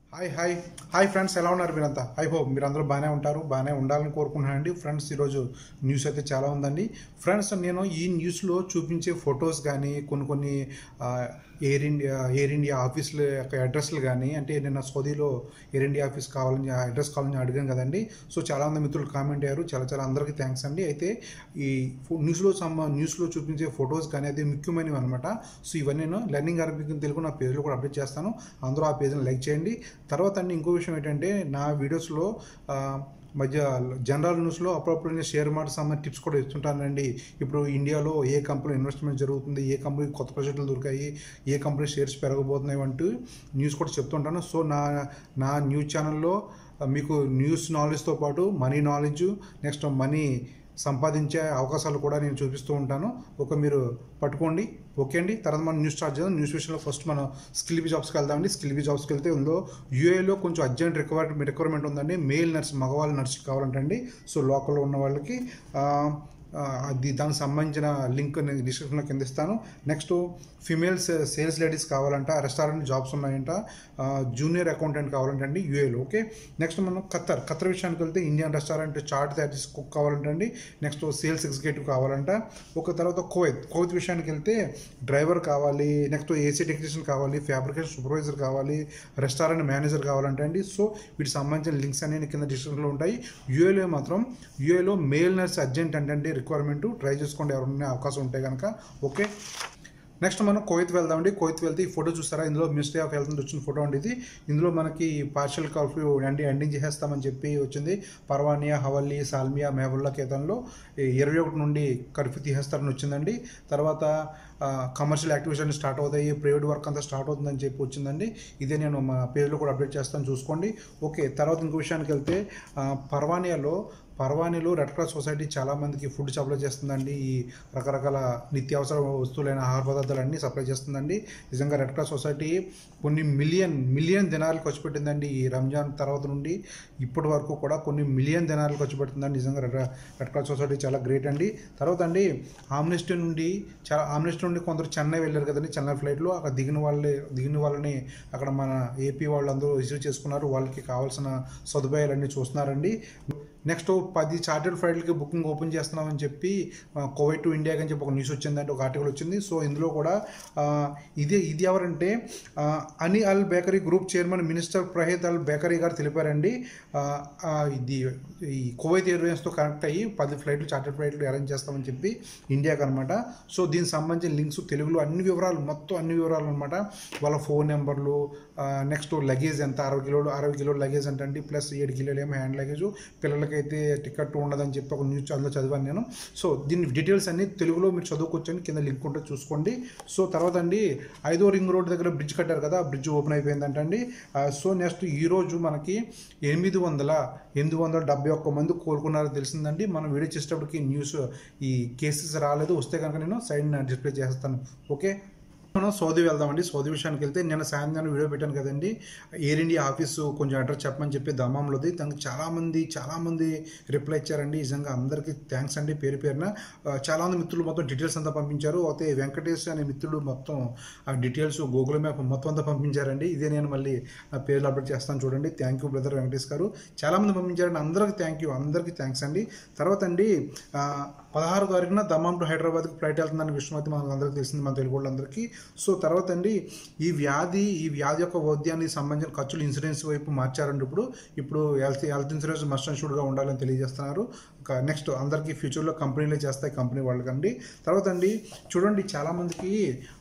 hi hi hi friends ఎలా ఉన్నారు మీరంతా ఐ హోప్ మీరందరూ బాగానే ఉంటారు బాగానే ఉండాలని కోరుకుంటున్నానండి ఫ్రెండ్స్ ఈరోజు న్యూస్ అయితే చాలా ఉందండి ఫ్రెండ్స్ నేను ఈ న్యూస్లో చూపించే ఫొటోస్ కానీ కొన్ని కొన్ని ఆ, ఎయిర్ ఇండియా ఎయిర్ ఇండియా ఆఫీసుల యొక్క అడ్రస్లు కానీ అంటే నిన్న సౌదీలో ఎయిర్ ఇండియా ఆఫీస్ కావాలని ఆ అడ్రస్ కావాలని అడిగాను కదండి సో చాలా మంది మిత్రులు కామెంట్ అయ్యారు చాలా చాలా అందరికీ థ్యాంక్స్ అండి అయితే ఈ ఫో- న్యూస్లో సమ న్యూస్లో చూపించే ఫొటోస్ కానీ అది ముఖ్యమైనవి అనమాట సో ఇవన్నీ నేను లెర్నింగ్ అరబిక్ ఇన్ తెలుగు నా పేజ్లో కూడా అప్డేట్ చేస్తాను అందరూ ఆ పేజ్ని లైక్ చేయండి తర్వాత అండి ఇంకో విషయం ఏంటంటే నా వీడియోస్లో ఆ, మధ్య జనరల్ న్యూస్లో అప్పుడప్పుడు నేను షేర్ మార్కెట్ సంబంధించిన టిప్స్ కూడా ఇస్తుంటానండి ఇప్పుడు ఇండియాలో ఏ కంపెనీ ఇన్వెస్ట్మెంట్ జరుగుతుంది ఏ కంపెనీ కొత్త ప్రాజెక్టులు దొరికాయి ఏ కంపెనీ షేర్స్ పెరగబోతున్నాయి అంటూ న్యూస్ కూడా చెప్తుంటాను సో నా నా న్యూస్ ఛానల్లో ఆ, మీకు న్యూస్ నాలెడ్జ్తో పాటు మనీ నాలెడ్జ్ నెక్స్ట్ మనీ సంపాదించే అవకాశాలు కూడా నేను చూపిస్తూ ఉంటాను ఒక మీరు పట్టుకోండి ఓకే అండి తర్వాత మనం న్యూస్ స్టార్ట్ చేద్దాం న్యూస్ విషయంలో ఫస్ట్ మనం స్కిల్ బి జాబ్స్కి వెళ్దామండి స్కిల్ బి జాబ్స్కి వెళ్తే ఉందో యూఏలో కొంచెం అర్జెంట్ రిక్వైర్ రిక్వైర్మెంట్ ఉందండి మేల్ నర్స్ మగవాళ్ళ నర్స్ కావాలంటండి సో లోకల్లో ఉన్న వాళ్ళకి ఆ, ఆ, అది దానికి సంబంధించిన లింక్ నేను డిస్క్రిప్షన్లో కింద ఇస్తాను నెక్స్ట్ ఫిమేల్స్ సేల్స్ లేడీస్ కావాలంట రెస్టారెంట్ జాబ్స్ ఉన్నాయంట ఆ, జూనియర్ అకౌంటెంట్ కావాలంట అండి యూఏలో ఓకే నెక్స్ట్ మనం ఖత్తర్ ఖత్తర్ విషయానికి వెళ్తే ఇండియన్ రెస్టారెంట్ చార్ట్ తయారు చేసి కుక్ కావాలంటండి నెక్స్ట్ సేల్స్ ఎగ్జిక్యూటివ్ కావాలంట ఒక తర్వాత కోవైత్ కోవైత్ విషయానికి వెళ్తే డ్రైవర్ కావాలి నెక్స్ట్ ఏసీ టెక్నీషియన్ కావాలి ఫ్యాబ్రికేషన్ సూపర్వైజర్ కావాలి రెస్టారెంట్ మేనేజర్ కావాలంటే అండి సో వీటికి సంబంధించిన లింక్స్ అనేవి కింద డిస్క్రిప్షన్లో ఉంటాయి యూఏలో మాత్రం యూఏలో మేల్ నర్స్ అర్జెంట్ అంటే రిక్వైర్మెంట్ ట్రై చేసుకోండి ఎవరైనా అవకాశం ఉంటే కనుక ఓకే నెక్స్ట్ మనం కోయిత్ వెళ్దామండి కోయిత్ వెళ్తే ఈ ఫోటో చూస్తారా ఇందులో మినిస్ట్రీ ఆఫ్ హెల్త్ నుంచి వచ్చిన ఫోటో అండి ఇది ఇందులో మనకి పార్షల్ కర్ఫ్యూ ఎండి ఎండింగ్ చేసేస్తామని చెప్పి వచ్చింది పర్వానియా హవల్లీ సాల్మియా మెహబుల్లా కేతన్లో ఈ ఇరవై ఒకటి నుండి కర్ఫ్యూ తీసేస్తారని వచ్చిందండి తర్వాత కమర్షియల్ యాక్టివిటీస్ స్టార్ట్ అవుతాయి ప్రైవేట్ వర్క్ అంతా స్టార్ట్ అవుతుందని చెప్పి వచ్చిందండి ఇదే నేను మా పేజ్లో కూడా అప్డేట్ చేస్తాను చూసుకోండి ఓకే తర్వాత ఇంకో విషయానికి వెళ్తే ఆ, పర్వానియాలో పర్వానీలో రెడ్ క్రాస్ సొసైటీ చాలా మందికి ఫుడ్ సప్లై చేస్తుందండి ఈ రకరకాల నిత్యావసర వస్తువులైన ఆహార పదార్థాలన్నీ సప్లై చేస్తుందండి నిజంగా రెడ్ క్రాస్ సొసైటీ కొన్ని మిలియన్ మిలియన్ దినాలు ఖర్చు పెట్టిందండి ఈ రంజాన్ తర్వాత నుండి ఇప్పటి వరకు కూడా కొన్ని మిలియన్ దినాలు ఖర్చు పెడుతుందండి నిజంగా రెడ్ రెడ్ క్రాస్ సొసైటీ చాలా గ్రేట్ అండి తర్వాత అండి ఆమ్నెస్టీ నుండి చాలా ఆమ్నెస్టీ నుండి కొందరు చెన్నై వెళ్ళారు కదండి చెన్నై ఫ్లైట్లో అక్కడ దిగిన వాళ్ళే దిగిన వాళ్ళని అక్కడ మన ఏపీ వాళ్ళందరూ రిసీవ్ చేసుకున్నారు వాళ్ళకి కావాల్సిన సదుపాయాలన్నీ చూస్తున్నారండి నెక్స్ట్ పది చార్టెడ్ ఫ్లైట్లకి బుకింగ్ ఓపెన్ చేస్తున్నామని చెప్పి ఆ, కోవైట్ టు ఇండియాకి అని చెప్పి ఒక న్యూస్ వచ్చిందంటే ఒక ఆర్టికల్ వచ్చింది సో ఇందులో కూడా ఆ, ఇదే ఇది ఎవరంటే ఆ, అని Al Bakri group chairman minister ప్రహేద్ అల్ బేకరీ గారు తెలిపారండి ఆ, ఆ, ఇది ఈ కువైత్ ఎయిర్వేస్తో కనెక్ట్ అయ్యి పది ఫ్లైట్లు చార్టెడ్ ఫ్లైట్లు అరేంజ్ చేస్తామని చెప్పి ఇండియాకి అనమాట సో దీనికి సంబంధించిన లింక్స్ తెలుగులో అన్ని వివరాలు మొత్తం అన్ని వివరాలు అనమాట వాళ్ళ ఫోన్ నెంబర్లు నెక్స్ట్ లగేజ్ ఎంత అరవై కిలోలు అరవై కిలోలు లగేజ్ అంటే ప్లస్ ఏడు కిలోలు ఏమో హ్యాండ్ లగేజ్ పిల్లలకైతే టికెట్ ఉండదని చెప్పి ఒక న్యూస్ అందులో చదివాను నేను సో దీని డీటెయిల్స్ అన్ని తెలుగులో మీరు చదువుకోవచ్చని కింద లింక్ ఉంటే చూసుకోండి సో తర్వాత అండి ఐదో రింగ్ రోడ్ దగ్గర బ్రిడ్జ్ కట్టారు కదా ఆ బ్రిడ్జ్ ఓపెన్ అయిపోయిందంటండి ఆ, సో నెక్స్ట్ ఈ రోజు మనకి ఎనిమిది వందల ఎనిమిది వందల డెబ్బై ఒక్క మంది కోలుకున్నారో తెలిసిందండి మనం వీడియో చేసేటప్పటికి న్యూస్ ఈ కేసెస్ రాలేదు వస్తే కనుక నేను సైడ్ డిస్ప్లే చేస్తాను ఓకే మనం సౌదీ వెళ్దామండి సౌదీ విషయానికి వెళ్తే నేను సాయంత్రం వీడియో పెట్టాను కదండి ఎయిర్ ఇండియా ఆఫీసు కొంచెం అడ్రస్ చెప్పమని చెప్పి దమ్మంలోది దానికి చాలామంది చాలామంది రిప్లై ఇచ్చారండి నిజంగా అందరికీ థ్యాంక్స్ అండి పేరు పేరున ఆ, చాలామంది మిత్రులు మొత్తం డీటెయిల్స్ అంతా పంపించారు అయితే వెంకటేష్ అనే మిత్రుడు మొత్తం ఆ డీటెయిల్స్ గూగుల్ మ్యాప్ మొత్తం అంతా పంపించారండి ఇదే నేను మళ్ళీ నా పేర్లు అప్డేట్ చేస్తాను చూడండి థ్యాంక్ యూ బ్రదర్ వెంకటేష్ గారు చాలామంది పంపించారండి అందరికీ థ్యాంక్ యూ అందరికీ థ్యాంక్స్ అండి తర్వాత అండి ఆ, పదహారు తారీఖున దమ్మం టు హైదరాబాద్కి ఫ్లైట్ వెళ్తుందని విషయం అయితే మనకు అందరికీ తెలిసింది మన తెలుగు వాళ్ళందరికీ సో తర్వాత అండి ఈ వ్యాధి ఈ వ్యాధి యొక్క వైద్యానికి సంబంధించిన ఖర్చులు ఇన్సూరెన్స్ వైపు మార్చారండి ఇప్పుడు ఇప్పుడు హెల్త్ హెల్త్ ఇన్సూరెన్స్ మస్ట్ అన్షూర్డ్గా ఉండాలని తెలియజేస్తున్నారు నెక్స్ట్ అందరికీ ఫ్యూచర్లో కంపెనీలే చేస్తాయి కంపెనీ వాళ్ళకండి తర్వాత అండి చూడండి చాలామందికి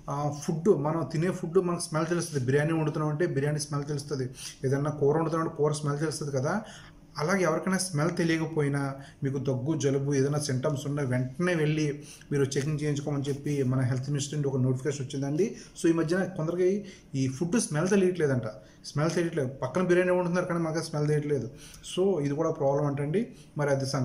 ఫుడ్ మనం తినే ఫుడ్ మనకు స్మెల్ తెలుస్తుంది బిర్యానీ వండుతున్నాం అంటే బిర్యానీ స్మెల్ తెలుస్తుంది ఏదన్నా కూర వండుతున్నాం అంటే కూర స్మెల్ తెలుస్తుంది కదా అలాగే ఎవరికైనా స్మెల్ తెలియకపోయినా మీకు దగ్గు జలుబు ఏదైనా సింటమ్స్ ఉన్నా వెంటనే వెళ్ళి మీరు చెకింగ్ చేయించుకోమని చెప్పి మన హెల్త్ మినిస్టర్ నుండి ఒక నోటిఫికేషన్ వచ్చిందండి సో ఈ మధ్యన కొందరికి ఈ ఫుడ్ స్మెల్ తెలియట్లేదంట స్మెల్ తెలియట్లేదు పక్కన బిర్యానీ వండుతున్నారు కానీ మాకు స్మెల్ తెలియట్లేదు సో ఇది కూడా ప్రాబ్లం అంటండి మరి అది సంగతి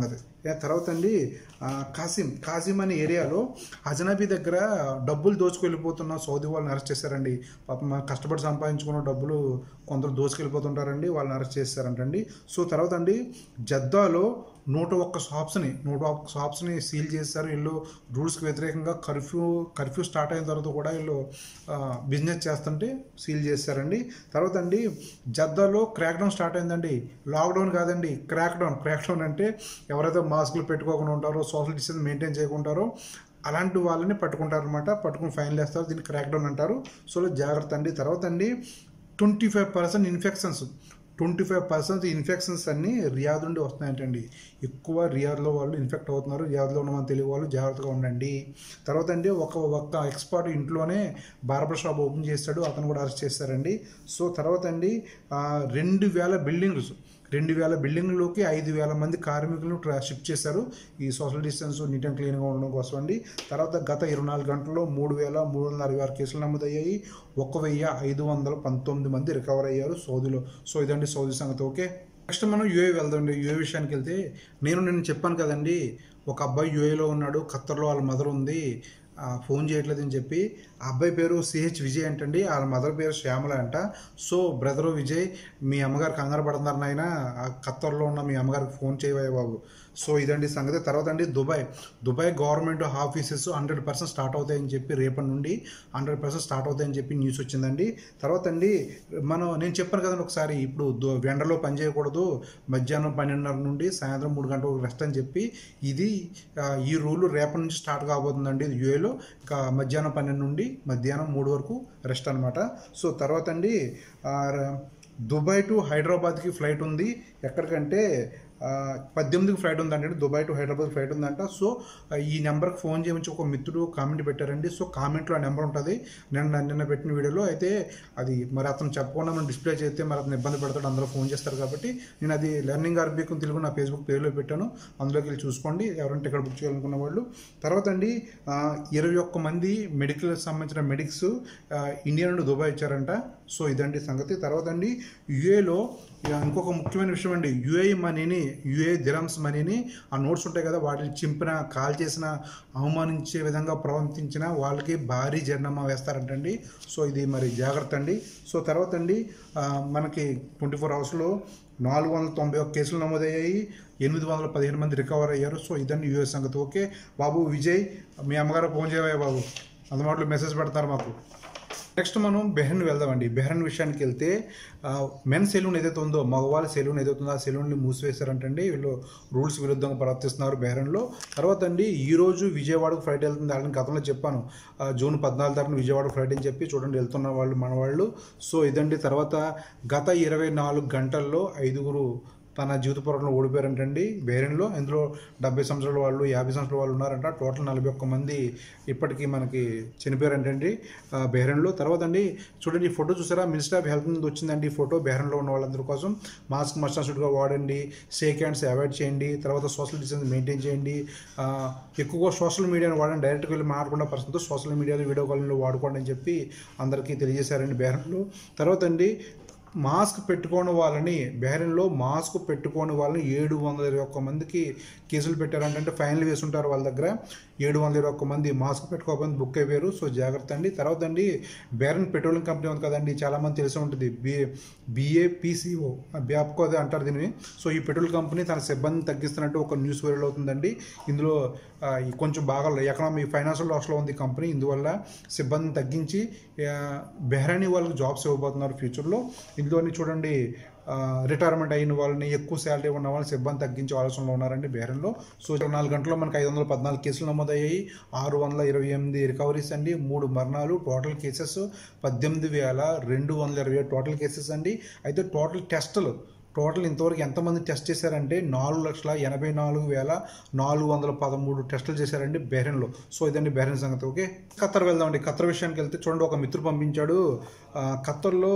ఆ తర్వాత అండి ఆ, కాసిం కాసిం అనే ఏరియాలో అజనబీ దగ్గర డబ్బులు దోచుకెళ్ళిపోతున్న సౌదీ వాళ్ళని అరెస్ట్ చేశారండి పాపం మనం కష్టపడి సంపాదించుకున్న డబ్బులు కొందరు దోచుకెళ్ళిపోతుంటారండి వాళ్ళని అరెస్ట్ చేశారంటండి సో తర్వాత అండి జద్దాలో నూట ఒక్క షాప్స్ని నూట ఒక్క షాప్స్ని సీల్ చేశారు వీళ్ళు రూల్స్కి వ్యతిరేకంగా కర్ఫ్యూ కర్ఫ్యూ స్టార్ట్ అయిన తర్వాత కూడా వీళ్ళు బిజినెస్ చేస్తుంటే సీల్ చేశారండి తర్వాత అండి జద్దాలో క్రాక్ డౌన్ స్టార్ట్ అయిందండి లాక్డౌన్ కాదండి క్రాక్ డౌన్ క్రాక్ డౌన్ అంటే ఎవరైతే మాస్కులు పెట్టుకోకుండా ఉంటారో సోషల్ డిస్టెన్స్ మెయింటైన్ చేయకుంటారో అలాంటి వాళ్ళని పట్టుకుంటారు అనమాట పట్టుకుని ఫైన్ వేస్తారు దీన్ని క్రాక్ డౌన్ అంటారు సో జాగ్రత్త అండి తర్వాత అండి twenty five percent infections twenty five percent infections అన్నీ రియాద్ నుండి వస్తున్నాయంటండి ఎక్కువ రియాద్లో వాళ్ళు ఇన్ఫెక్ట్ అవుతున్నారు రియాద్లో ఉన్న మన తెలుగు వాళ్ళు జాగ్రత్తగా ఉండండి తర్వాత అండి ఒక ఒక్క ఎక్స్పర్ట్ ఇంట్లోనే బార్బర్ షాప్ ఓపెన్ చేస్తాడు అతను కూడా అరెస్ట్ చేస్తారండి సో తర్వాత అండి ఆ, రెండు వేల బిల్డింగ్స్ రెండు వేల బిల్డింగ్లోకి ఐదు వేల మంది కార్మికులను ట్రా షిఫ్ట్ చేశారు ఈ సోషల్ డిస్టెన్స్ నీట్ అండ్ క్లీన్గా ఉండడం కోసం అండి తర్వాత గత ఇరవై నాలుగు గంటల్లో మూడు వేల మూడు వందల అరవై ఆరు కేసులు నమోదయ్యాయి ఒక వెయ్యి ఐదు వందల పంతొమ్మిది మంది రికవర్ అయ్యారు సౌదీలో సో ఇదండి సౌదీ సంగతి ఓకే నెక్స్ట్ మనం యూఏ వెళ్దామండి యూఏ విషయానికి వెళ్తే నేను నేను చెప్పాను కదండి ఒక అబ్బాయి యూఏలో ఉన్నాడు ఖత్తర్లో వాళ్ళ మదర్ ఉంది ఆ, ఫోన్ చేయట్లేదని చెప్పి ఆ అబ్బాయి పేరు సిహెచ్ విజయ్ అంటండి వాళ్ళ మదర్ పేరు శ్యామల అంట సో బ్రదరు విజయ్ మీ అమ్మగారు కంగారు పడుతున్నారు నాయన ఆ ఖత్తర్లో ఉన్న మీ అమ్మగారికి ఫోన్ చేయవయ్య బాబు సో ఇదండి సంగతి తర్వాత అండి Dubai Dubai government offices hundred percent start అవుతాయని చెప్పి రేపటి నుండి హండ్రెడ్ పర్సెంట్ స్టార్ట్ అవుతాయని చెప్పి న్యూస్ వచ్చిందండి తర్వాత అండి మనం నేను చెప్పాను కదండి ఒకసారి ఇప్పుడు దు- ఎండలో పని చేయకూడదు మధ్యాహ్నం పన్నెండున్నర నుండి సాయంత్రం మూడు గంటల వరకు రెస్ట్ అని చెప్పి ఇది ఆ, ఈ రూల్ రేపటి నుంచి స్టార్ట్ కాబోతుందండి యూఏలో ఇంకా మధ్యాహ్నం పన్నెండు నుండి మధ్యాహ్నం మూడు వరకు రెస్ట్ అనమాట సో తర్వాత అండి ఆ, ర- దుబాయ్ టు హైదరాబాద్కి ఫ్లైట్ ఉంది ఎక్కడికంటే ఆ, పద్దెనిమిదికి ఫ్లైట్ ఉందండి దుబాయ్ టు హైదరాబాద్ ఫ్లైట్ ఉందంట సో ఆ, ఈ నెంబర్కి ఫోన్ చేయమని ఒక మిత్రుడు కామెంట్ పెట్టారండి సో కామెంట్లో ఆ నెంబర్ ఉంటుంది నేను నిన్న పెట్టిన వీడియోలో అయితే అది మరి అతను చెప్పకుండా మనం డిస్ప్లే చేస్తే మరి అతను ఇబ్బంది పెడతాడు అందరూ ఫోన్ చేస్తారు కాబట్టి నేను అది లెర్నింగ్ అరబిక్ తెలుగు నా ఫేస్బుక్ పేరులో పెట్టాను అందులోకి వెళ్ళి చూసుకోండి ఎవరైనా టికెట్ బుక్ చేయాలనుకున్న వాళ్ళు తర్వాత అండి ఆ, ఇరవై ఒక్క మంది మెడికల్ సంబంధించిన మెడిక్స్ ఆ, ఇండియా నుండి దుబాయ్ ఇచ్చారంట సో ఇదండి సంగతి తర్వాత అండి యుఏలో ఇంకొక ముఖ్యమైన విషయం అండి యుఏ మనీని యుఏ దిరమ్స్ మనీని ఆ నోట్స్ ఉంటాయి కదా వాటిని చింపిన కాల్ చేసిన అవమానించే విధంగా ప్రవర్తించిన వాళ్ళకి భారీ జరిమానా వేస్తారంటండి సో ఇది మరి జాగ్రత్త అండి సో తర్వాత అండి ఆ, మనకి ట్వంటీ ఫోర్ అవర్స్లో నాలుగు వందల తొంభై ఒక్క కేసులు నమోదయ్యాయి ఎనిమిది వందల పదిహేను మంది రికవర్ అయ్యారు సో ఇదండి యూఎస్ సంగతి ఓకే బాబు విజయ్ మీ అమ్మగారు ఫోన్ చేయవా బాబు అందుబాటులో మెసేజ్ పెడతారు మాకు నెక్స్ట్ మనం బెహ్రన్ వెళ్దామండి బెహ్రన్ విషయానికి వెళ్తే మెన్ సెలూన్ ఏదైతే ఉందో మగవాళ్ళ సెలూన్ ఏదైతే ఉందో ఆ సెలూన్ని మూసివేశారంటండి వీళ్ళు రూల్స్ విరుద్ధంగా ప్రవర్తిస్తున్నారు బెహ్రన్లో తర్వాత అండి ఈ రోజు విజయవాడకు ఫ్లైట్ వెళ్తుంది వాళ్ళని గతంలో చెప్పాను ఆ, జూన్ పద్నాలుగు తారీఖున విజయవాడ ఫ్లైట్ అని చెప్పి చూడండి వెళ్తున్న వాళ్ళు మన వాళ్ళు సో ఇదండి తర్వాత గత ఇరవై నాలుగు గంటల్లో ఐదుగురు తన జీవిత పోరాటంలో ఓడిపోయారంటండి బేరెన్లో ఇందులో డెబ్బై సంవత్సరాల వాళ్ళు యాభై సంవత్సరాల వాళ్ళు ఉన్నారంట టోటల్ నలభై ఒక్క మంది ఇప్పటికీ మనకి చనిపోయారంటండి ఆ, బేరెన్లో తర్వాత అండి చూడండి ఈ ఫోటో చూసారా మినిస్టర్ ఆఫ్ హెల్త్ నుండి వచ్చిందండి ఈ ఫోటో బేరెన్లో ఉన్న వాళ్ళందరి కోసం మాస్క్ మస్టాసుడ్గా వాడండి షేక్ హ్యాండ్స్ అవాయిడ్ చేయండి తర్వాత సోషల్ డిస్టెన్స్ మెయింటైన్ చేయండి ఆ, ఎక్కువగా సోషల్ మీడియాని వాడండి డైరెక్ట్గా వెళ్ళి మాట్లాడకుండా పర్సన్తో సోషల్ మీడియాలో వీడియో కాల్లో వాడుకోండి అని చెప్పి అందరికీ తెలియజేశారండి బేరెన్లో తర్వాత అండి మాస్క్ పెట్టుకోని వాళ్ళని బెహ్రెన్లో మాస్క్ పెట్టుకోని వాళ్ళని ఏడు వందల ఇరవై ఒక్క మందికి కేసులు పెట్టారంటే అంటే ఫైన్లు వేసుంటారు వాళ్ళ దగ్గర ఏడు వందల ఇరవై ఒక్క మంది మాస్క్ పెట్టుకోకపోతే బుక్ అయిపోయారు సో జాగ్రత్త అండి తర్వాత అండి బెహ్రెన్ పెట్రోలియం కంపెనీ ఉంది కదండి చాలామంది తెలిసి ఉంటుంది బి బిఏపిసిఓ బ్యాప్కో అదే అంటారు దీన్ని సో ఈ పెట్రోల్ కంపెనీ తన సిబ్బందిని తగ్గిస్తున్నట్టు ఒక న్యూస్ వైరల్ అవుతుందండి ఇందులో ఆ, ఈ కొంచెం బాగా ఎకనామీ ఫైనాన్షియల్ లాస్లో ఉంది కంపెనీ ఇందువల్ల సిబ్బందిని తగ్గించి ఆ, బెహ్రానీ వాళ్ళకి జాబ్స్ ఇవ్వబోతున్నారు ఫ్యూచర్లో ఇందులోని చూడండి రిటైర్మెంట్ అయిన వాళ్ళని ఎక్కువ శాలరీ ఉన్న వాళ్ళని సిబ్బంది తగ్గించే ఆలోచనలో ఉన్నారండి బేరంలో సో ఇరవై నాలుగు గంటల్లో మనకి ఐదు వందల పద్నాలుగు కేసులు నమోదయ్యాయి ఆరు వందల ఇరవై ఎనిమిది రికవరీస్ అండి మూడు మరణాలు టోటల్ కేసెస్ పద్దెనిమిది వేల రెండు వందల ఇరవై ఏడు టోటల్ కేసెస్ అండి అయితే టోటల్ టెస్టులు టోటల్ ఇంతవరకు ఎంతమంది టెస్ట్ చేశారంటే నాలుగు లక్షల ఎనభై నాలుగు వేల నాలుగు వందల పదమూడు టెస్టులు చేశారండి బెహ్రెన్లో సో ఇదండి బెహ్రెన్ సంగతి ఓకే ఖత్తర్ వెళ్దామండి ఖత్తర్ విషయానికి వెళ్తే చూడండి ఒక మిత్రుడు పంపించాడు ఆ, ఖత్తర్లో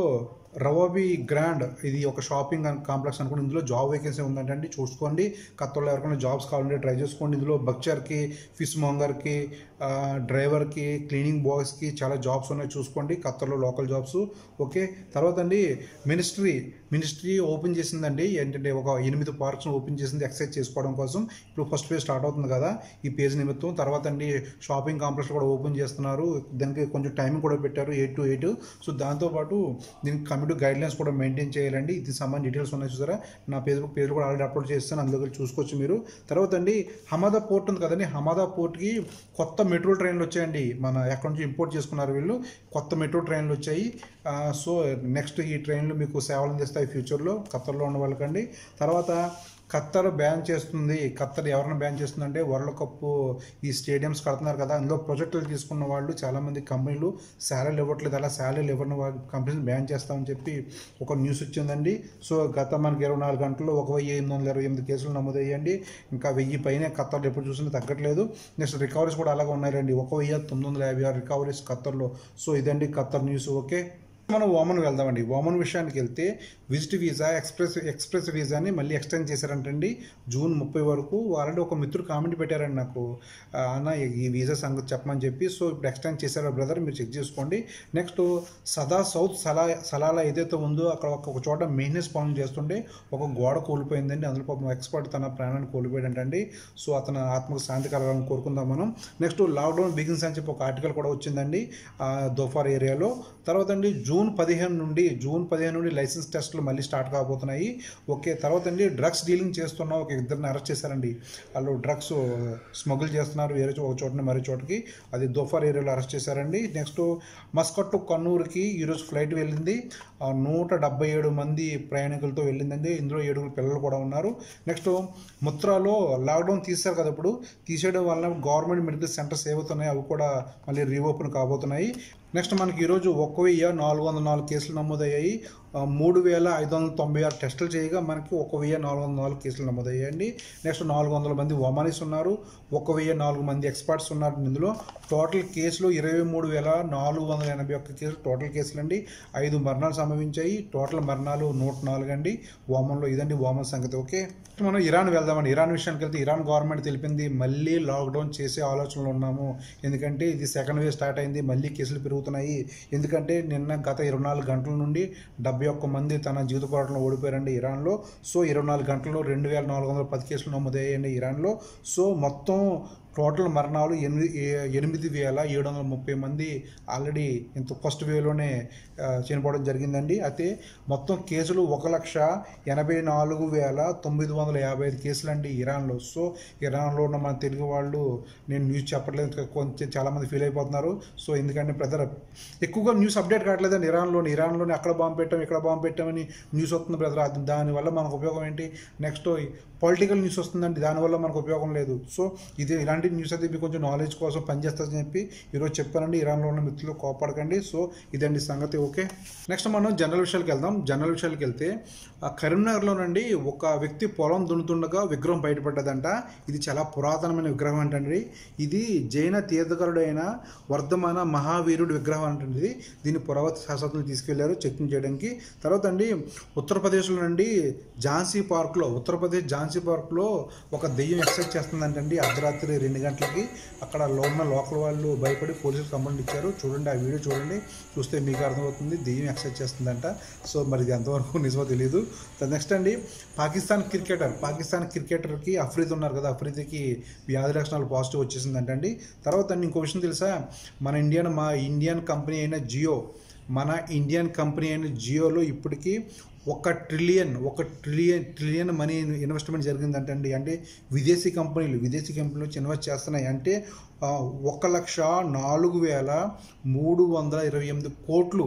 రవాబీ గ్రాండ్ ఇది ఒక షాపింగ్ కాంప్లెక్స్ అనుకోండి ఇందులో జాబ్ వేకెన్సీ ఉందంటే చూసుకోండి ఖత్తర్లో ఎవరికైనా జాబ్స్ కావాలంటే ట్రై చేసుకోండి ఇందులో బక్చర్కి ఫిష్ మోంగర్కి ఆ, డ్రైవర్కి క్లీనింగ్ బాయ్స్కి చాలా జాబ్స్ ఉన్నాయి చూసుకోండి ఖత్తర్లో లోకల్ జాబ్స్ ఓకే తర్వాత అండి మినిస్ట్రీ మినిస్ట్రీ ఓపెన్ చేసిందండి ఏంటంటే ఒక ఎనిమిది పార్క్స్ ఓపెన్ చేసింది ఎక్సర్సైజ్ చేసుకోవడం కోసం ఇప్పుడు ఫస్ట్ పేజ్ స్టార్ట్ అవుతుంది కదా ఈ పేజ్ నిమిత్తం తర్వాత అండి షాపింగ్ కాంప్లెక్స్ కూడా ఓపెన్ చేస్తున్నారు దానికి కొంచెం టైం కూడా పెట్టారు ఎయిట్ టు ఎయిట్ సో దాంతోపాటు దీనికి కమిటీ గైడ్ లైన్స్ కూడా మెయింటైన్ చేయాలండి ఇది సంబంధించి డీటెయిల్స్ ఉన్నాయి చూసారా నా ఫేస్బుక్ పేజ్ కూడా ఆల్రెడీ అప్లోడ్ చేస్తాను అందులో వెళ్ళి చూసుకోవచ్చు మీరు తర్వాత అండి హమాదా పోర్ట్ ఉంది కదండి హమాదా పోర్ట్కి కొత్త మెట్రో ట్రైన్లు వచ్చాయండి మన ఎక్కడి నుంచి ఇంపోర్ట్ చేసుకున్నారు వీళ్ళు కొత్త మెట్రో ట్రైన్లు వచ్చాయి ఆ, సో నెక్స్ట్ ఈ ట్రైన్లు మీకు సేవలు అందిస్తాయి ఫ్యూచర్లో ఖత్తర్లో ఉన్న వాళ్ళకండి తర్వాత ఖత్తర్ బ్యాన్ చేస్తుంది ఖత్తర్ ఎవరిని బ్యాన్ చేస్తుందంటే వరల్డ్ కప్ ఈ స్టేడియంస్ కడుతున్నారు కదా అందులో ప్రాజెక్టులు తీసుకున్న వాళ్ళు చాలామంది కంపెనీలు శాలరీలు ఇవ్వట్లేదు అలా శాలరీలు ఇవ్వని వాళ్ళు కంపెనీస్ బ్యాన్ చేస్తామని చెప్పి ఒక న్యూస్ వచ్చిందండి సో గత మనకి ఇరవై నాలుగు గంటల్లో ఒక వెయ్యి ఎనిమిది వందల ఇరవై ఎనిమిది కేసులు నమోదయ్యండి ఇంకా వెయ్యి పైన ఖత్తర్లో ఎప్పుడు చూసినా తగ్గట్లేదు నెక్స్ట్ రికవరీస్ కూడా అలాగే ఉన్నాయండి ఒక వెయ్యి తొమ్మిది వందల యాభై ఆరు రికవరీస్ ఖత్తర్లో సో ఇదండి ఖత్తర్ న్యూస్ ఓకే మనం ఓమన్ వెళ్దామండి ఓమన్ విషయానికి వెళ్తే విజిట్ వీసా ఎక్స్ప్రెస్ ఎక్స్ప్రెస్ వీసాని మళ్ళీ ఎక్స్టెండ్ చేశారంటండి జూన్ ముప్పై వరకు వాళ్ళంటే ఒక మిత్రుడు కామెంట్ పెట్టారండి నాకు ఆ, అన్న ఈ వీసా సంగతి చెప్పమని చెప్పి సో ఇప్పుడు ఎక్స్టెండ్ చేశారు బ్రదర్ మీరు చెక్ చేసుకోండి నెక్స్ట్ సదా సౌత్ సలా సలాలా ఏదైతే ఉందో అక్కడ ఒక ఒక చోట మెయింటెనెన్స్ పనులు చేస్తుంటే ఒక గోడ కూలిపోయిందండి అందులో పాపం ఎక్స్పర్ట్ తన ప్రాణాన్ని కోల్పోయాడంటండి సో అతను ఆత్మకు శాంతి కలగాలని కోరుకుందాం మనం నెక్స్ట్ లాక్డౌన్ బిగిన్స్ అని చెప్పి ఒక ఆర్టికల్ కూడా వచ్చిందండి ఆ, దోఫార్ ఏరియాలో తర్వాత అండి జూన్ పదిహేను నుండి జూన్ పదిహేను నుండి లైసెన్స్ టెస్టులు మళ్ళీ స్టార్ట్ కాబోతున్నాయి ఓకే తర్వాత అండి డ్రగ్స్ డీలింగ్ చేస్తున్న ఒక ఇద్దరిని అరెస్ట్ చేశారండి వాళ్ళు డ్రగ్స్ స్మగుల్ చేస్తున్నారు వేరే చో- ఒక చోటని మరో చోటకి అది దోఫార్ ఏరియాలో అరెస్ట్ చేశారండి నెక్స్ట్ మస్కట్టు కన్నూరుకి ఈరోజు ఫ్లైట్ వెళ్ళింది ఆ, నూట డెబ్బై ఏడు మంది ప్రయాణికులతో వెళ్ళిందండి ఇందులో ఏడుగురు పిల్లలు కూడా ఉన్నారు నెక్స్ట్ ముత్రాలో లాక్డౌన్ తీశారు కదా ఇప్పుడు తీసేయడం వల్ల గవర్నమెంట్ మెడికల్ సెంటర్స్ ఏవవుతున్నాయి అవి కూడా మళ్ళీ రీఓపెన్ కాబోతున్నాయి నెక్స్ట్ మనకి ఈరోజు ఒక్క వెయ్యి నాలుగు వందల నాలుగు కేసులు నమోదయ్యాయి ఆ, మూడు వేల ఐదు వందల తొంభై ఆరు టెస్టులు చేయగా మనకి ఒక వెయ్యి నాలుగు వందల నాలుగు కేసులు నమోదయ్యాయండి నెక్స్ట్ నాలుగు వందల మంది ఒమానీస్ ఉన్నారు ఒక వెయ్యి నాలుగు మంది ఎక్స్పర్ట్స్ ఉన్నారు ఇందులో టోటల్ కేసులు ఇరవై మూడు వేల నాలుగు వందల ఎనభై ఒక్క కేసులు టోటల్ కేసులు అండి ఐదు మరణాలు సంభవించాయి టోటల్ మరణాలు నూట నాలుగు అండి ఓమన్లో ఇదండి ఓమన్ సంగతి ఓకే మనం ఇరాన్ వెళ్దామండి ఇరాన్ విషయానికి వెళ్తే ఇరాన్ గవర్నమెంట్ తెలిపింది మళ్ళీ లాక్డౌన్ చేసే ఆలోచనలో ఉన్నాము ఎందుకంటే ఇది సెకండ్ వేవ్ స్టార్ట్ అయింది మళ్ళీ కేసులు పెరుగుతున్నాయి ఎందుకంటే నిన్న గత ఇరవై నాలుగు గంటల నుండి డెబ్బై ఒక్క మంది తన జీవిత పోరాటంలో ఓడిపోయారండి ఇరాన్లో సో ఇరవై నాలుగు గంటల్లో రెండు వేల నాలుగు వందల పది కేసులు నమోదయ్యాయండి ఇరాన్లో సో మొత్తం టోటల్ మరణాలు ఎనిమిది ఏ- ఎనిమిది వేల ఏడు వందల ముప్పై మంది ఆల్రెడీ ఇంత ఫస్ట్ వేవ్లోనే ఆ, చనిపోవడం జరిగిందండి అయితే మొత్తం కేసులు ఒక లక్ష ఎనభై నాలుగు వేల తొమ్మిది వందల యాభై ఐదు కేసులు అండి ఇరాన్లో సో ఇరాన్లో ఉన్న మన తెలుగు వాళ్ళు నేను న్యూస్ చెప్పట్లేదు ఇంకా కొంచెం చాలామంది ఫీల్ అయిపోతున్నారు సో ఎందుకంటే బ్రదర్ ఎక్కువగా న్యూస్ అప్డేట్ కావట్లేదండి ఇరాన్లోని ఇరాన్లోని అక్కడ బాంబు పెట్టాం ఇక్కడ బాంబు పెట్టామని న్యూస్ వస్తుంది బ్రదర్ అది దానివల్ల మనకు ఉపయోగం ఏంటి నెక్స్ట్ పొలిటికల్ న్యూస్ వస్తుందండి దానివల్ల మనకు ఉపయోగం లేదు సో ఇది ఇలాంటి న్యూస్ అయితే మీకు కొంచెం నాలెడ్జ్ కోసం పనిచేస్తుందని చెప్పి ఈరోజు చెప్పానండి ఇరాన్లో ఉన్న మిత్రులు కోపడకండి సో ఇదండి సంగతి ఓకే నెక్స్ట్ మనం జనరల్ విషయాలకు వెళ్దాం జనరల్ విషయాలకు వెళ్తే ఆ కరీంనగర్లోనండి ఒక వ్యక్తి పొలం దున్నుతుండగా విగ్రహం బయటపడ్డదంట ఇది చాలా పురాతనమైన విగ్రహం అంటండి ఇది జైన తీర్థకరుడైన వర్ధమాన మహావీరుడి విగ్రహం అంటుంది ఇది దీన్ని పురావస్తు శాస్త్రజ్ఞులు తీసుకెళ్లారు చెక్కింగ్ చేయడానికి తర్వాత అండి ఉత్తరప్రదేశ్లో నుండి ఝాన్సీ పార్క్లో ఉత్తరప్రదేశ్ ఝాన్సీ పార్క్లో ఒక దెయ్యం ఎక్సైజ్ చేస్తుందంటండి అర్ధరాత్రి రెండు గంటలకి అక్కడ లో ఉన్న లోకల్ వాళ్ళు భయపడి పోలీసులు కంప్లైంట్ ఇచ్చారు చూడండి ఆ వీడియో చూడండి చూస్తే మీకు అర్థమవుతుంది దెయ్యం ఎక్సైజ్ చేస్తుందంట సో మరి ఇది ఎంతవరకు నిజమో తెలియదు నెక్స్ట్ అండి పాకిస్తాన్ క్రికెటర్ పాకిస్తాన్ క్రికెటర్కి అఫ్రీద్ ఉన్నారు కదా అఫ్రీద్కి వ్యాధి లక్షణాలు పాజిటివ్ వచ్చేసిందంట అండి తర్వాత అండి ఇంకో విషయం తెలుసా మన ఇండియన్ మా ఇండియన్ కంపెనీ అయిన జియో మన ఇండియన్ కంపెనీ అయిన జియోలో ఇప్పటికీ ఒక ట్రిలియన్ ఒక ట్రిలియన్ ట్రిలియన్ మనీ ఇన్వెస్ట్మెంట్ జరిగిందంటండి అంటే విదేశీ కంపెనీలు విదేశీ కంపెనీలు వచ్చి ఇన్వెస్ట్ చేస్తున్నాయి అంటే ఆ, ఒక లక్ష నాలుగు వేల మూడు వందల ఇరవై ఎనిమిది కోట్లు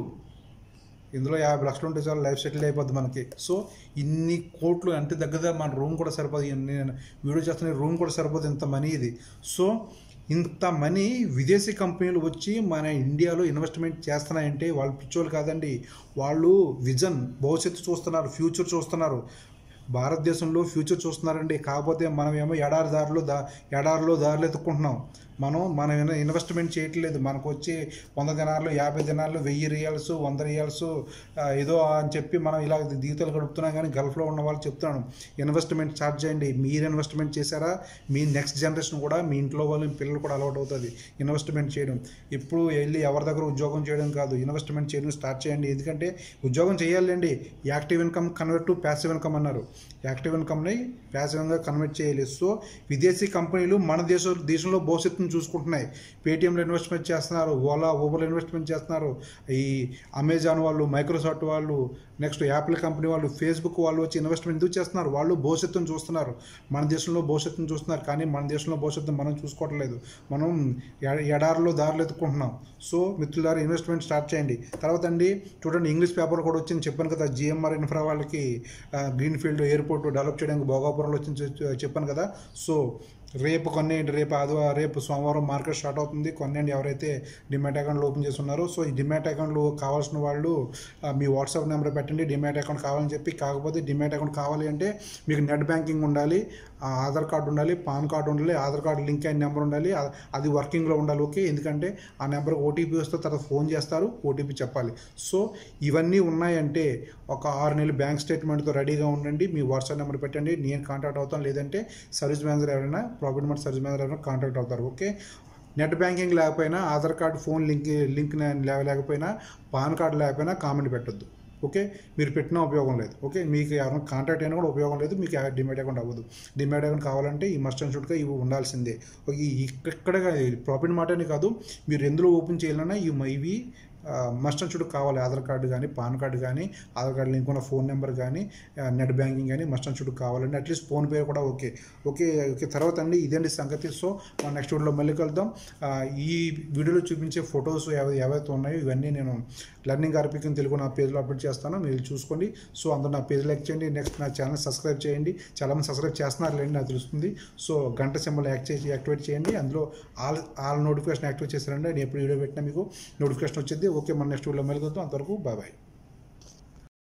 ఇందులో యాభై లక్షలు ఉంటే చాలు లైఫ్ సెటిల్ అయిపోద్ది మనకి సో ఇన్ని కోట్లు అంటే దగ్గర దగ్గర మన రూమ్ కూడా సరిపోదు ఇన్ని నేను వీడియో చేస్తున్న రూమ్ కూడా సరిపోదు ఇంత మనీ ఇది సో ఇంత మనీ విదేశీ కంపెనీలు వచ్చి మన ఇండియాలో ఇన్వెస్ట్మెంట్ చేస్తున్నాయంటే వాళ్ళు పిచ్చోళ్ళు కాదండి వాళ్ళు విజన్ భవిష్యత్తు చూస్తున్నారు ఫ్యూచర్ చూస్తున్నారు భారతదేశంలో ఫ్యూచర్ చూస్తున్నారండి కాకపోతే మనం ఏమో ఎడారి దారిలో దా ఎడారిలో దారిలో ఎత్తుక్కుంటున్నాం మనం మనం ఇన్- ఇన్వెస్ట్మెంట్ చేయట్లేదు మనకు వచ్చి వంద దినాలు యాభై దినాలు వెయ్యి రియాల్స్ వంద రియాల్స్ ఆ, ఏదో అని చెప్పి మనం ఇలా జీవితాలు గడుపుతున్నాం కానీ గల్ఫ్లో ఉన్న వాళ్ళు చెప్తున్నాను ఇన్వెస్ట్మెంట్ స్టార్ట్ చేయండి మీరు ఇన్వెస్ట్మెంట్ చేశారా మీ నెక్స్ట్ జనరేషన్ కూడా మీ ఇంట్లో వాళ్ళు మీ పిల్లలు కూడా అలవాటు అవుతుంది ఇన్వెస్ట్మెంట్ చేయడం ఇప్పుడు వెళ్ళి ఎవరి దగ్గర ఉద్యోగం చేయడం కాదు ఇన్వెస్ట్మెంట్ చేయడం స్టార్ట్ చేయండి ఎందుకంటే ఉద్యోగం చేయాలండి active income convert to passive income అన్నారు యాక్టివ్ ఇన్కమ్ని ప్యాసివ్గా కన్వర్ట్ చేయాలి సో విదేశీ కంపెనీలు మన దేశ దేశంలో భవిష్యత్తును చూసుకుంటున్నాయి పేటీఎంలో ఇన్వెస్ట్మెంట్ చేస్తున్నారు ఓలా ఊబర్లో ఇన్వెస్ట్మెంట్ చేస్తున్నారు ఈ అమెజాన్ వాళ్ళు మైక్రోసాఫ్ట్ వాళ్ళు నెక్స్ట్ యాపిల్ కంపెనీ వాళ్ళు ఫేస్బుక్ వాళ్ళు వచ్చి ఇన్వెస్ట్మెంట్ ఎందుకు చేస్తున్నారు వాళ్ళు భవిష్యత్తును చూస్తున్నారు మన దేశంలో భవిష్యత్తును చూస్తున్నారు కానీ మన దేశంలో భవిష్యత్తు మనం చూసుకోవట్లేదు మనం ఎ- ఎడారిలో దారులు ఎత్తుకుంటున్నాం సో మిత్రులారా ఇన్వెస్ట్మెంట్ స్టార్ట్ చేయండి తర్వాత అండి చూడండి ఇంగ్లీష్ పేపర్ కూడా వచ్చింది చెప్పాను కదా జిఎంఆర్ ఇన్ఫ్రా వాళ్ళకి గ్రీన్ ఫీల్డ్ ఎయిర్పోర్ట్ డెవలప్ చేయడానికి భోగాపురంలో వచ్చింది చె- చెప్పాను కదా సో రేపు కొనేయండి రేపు ఆదివారం రేపు సోమవారం మార్కెట్ స్టార్ట్ అవుతుంది కొనేయండి ఎవరైతే డిమాట్ అకౌంట్లు ఓపెన్ చేసి ఉన్నారో సో ఈ డిమాట్ అకౌంట్లు కావాల్సిన వాళ్ళు ఆ, మీ వాట్సాప్ నెంబర్ పెట్టండి డిమాట్ అకౌంట్ కావాలని చెప్పి కాకపోతే డిమాట్ అకౌంట్ కావాలి అంటే మీకు నెట్ బ్యాంకింగ్ ఉండాలి ఆ, ఆధార్ కార్డు ఉండాలి పాన్ కార్డు ఉండాలి ఆధార్ కార్డు లింక్ అయిన నెంబర్ ఉండాలి ఆ- అది వర్కింగ్లో ఉండాలి ఓకే ఎందుకంటే ఆ నెంబర్కి ఓటీపీ వస్తే తర్వాత ఫోన్ చేస్తారు ఓటీపీ చెప్పాలి సో ఇవన్నీ ఉన్నాయంటే ఒక ఆరు నెలలు బ్యాంక్ స్టేట్మెంట్తో రెడీగా ఉండండి మీ వాట్సాప్ నెంబర్ పెట్టండి నేను కాంటాక్ట్ అవుతాను లేదంటే సర్వీస్ మేనేజర్ ఎవరైనా ప్రాఫిట్ మార్ట్ సర్వీస్ మేనేజర్ ఎవరైనా కాంటాక్ట్ అవుతారు ఓకే నెట్ బ్యాంకింగ్ లేకపోయినా Aadhaar card phone link link లే- లేకపోయినా పాన్ కార్డు లేకపోయినా కామెంట్ పెట్టొద్దు ఓకే మీరు పెట్టినా ఉపయోగం లేదు ఓకే మీకు ఎవరైనా కాంటాక్ట్ అయినా కూడా ఉపయోగం లేదు మీకు డిమాట్ అకౌంట్ అవ్వదు డిమాట్ అకౌంట్ కావాలంటే ఈ మస్ట్ అండ్ షుడ్గా ఇవి ఉండాల్సిందే ఓకే ఇక్కడ ప్రాఫిట్ మాట అని కాదు మీరు ఎందులో ఓపెన్ చేయాలన్నా ఇవి ఇవి మస్ట్ అండ్ షుడ్ కావాలి ఆధార్ కార్డు కానీ పాన్ కార్డు కానీ ఆధార్ కార్డు లింక్ ఉన్న ఫోన్ నెంబర్ కానీ నెట్ బ్యాంకింగ్ కానీ మస్ట్ అండ్ షుడ్ కావాలండి అట్లీస్ట్ ఫోన్పే కూడా ఓకే ఓకే ఓకే తర్వాత అండి ఇదండి సంగతి సో మన నెక్స్ట్ వీడియోలో మళ్ళీ కలుద్దాం ఆ, ఈ వీడియోలో చూపించే ఫొటోస్ ఏవై ఏవైతే ఉన్నాయో ఇవన్నీ నేను లెర్నింగ్ ఆర్పిక్ తెలుగు నా పేజ్లో అప్లోడ్ చేస్తాను మీరు చూసుకోండి సో అందరూ నా పేజ్ లైక్ చేయండి నెక్స్ట్ నా ఛానల్ సబ్స్క్రైబ్ చేయండి చాలామంది సబ్స్క్రైబ్ చేస్తున్నారు లేండి నాకు తెలుస్తుంది సో గంట సింబల్ యాక్ట్ చేసి యాక్టివేట్ చేయండి అందులో ఆల్ ఆల్ నోటిఫికేషన్ యాక్టివేట్ చేశారంటే నేను ఎప్పుడు వీడియో పెట్టినా మీకు నోటిఫికేషన్ వచ్చింది ఓకే మన నెక్స్ట్ వీడియోలో మళ్ళీ కలుద్దాం అంతవరకు బాయ్ బాయ్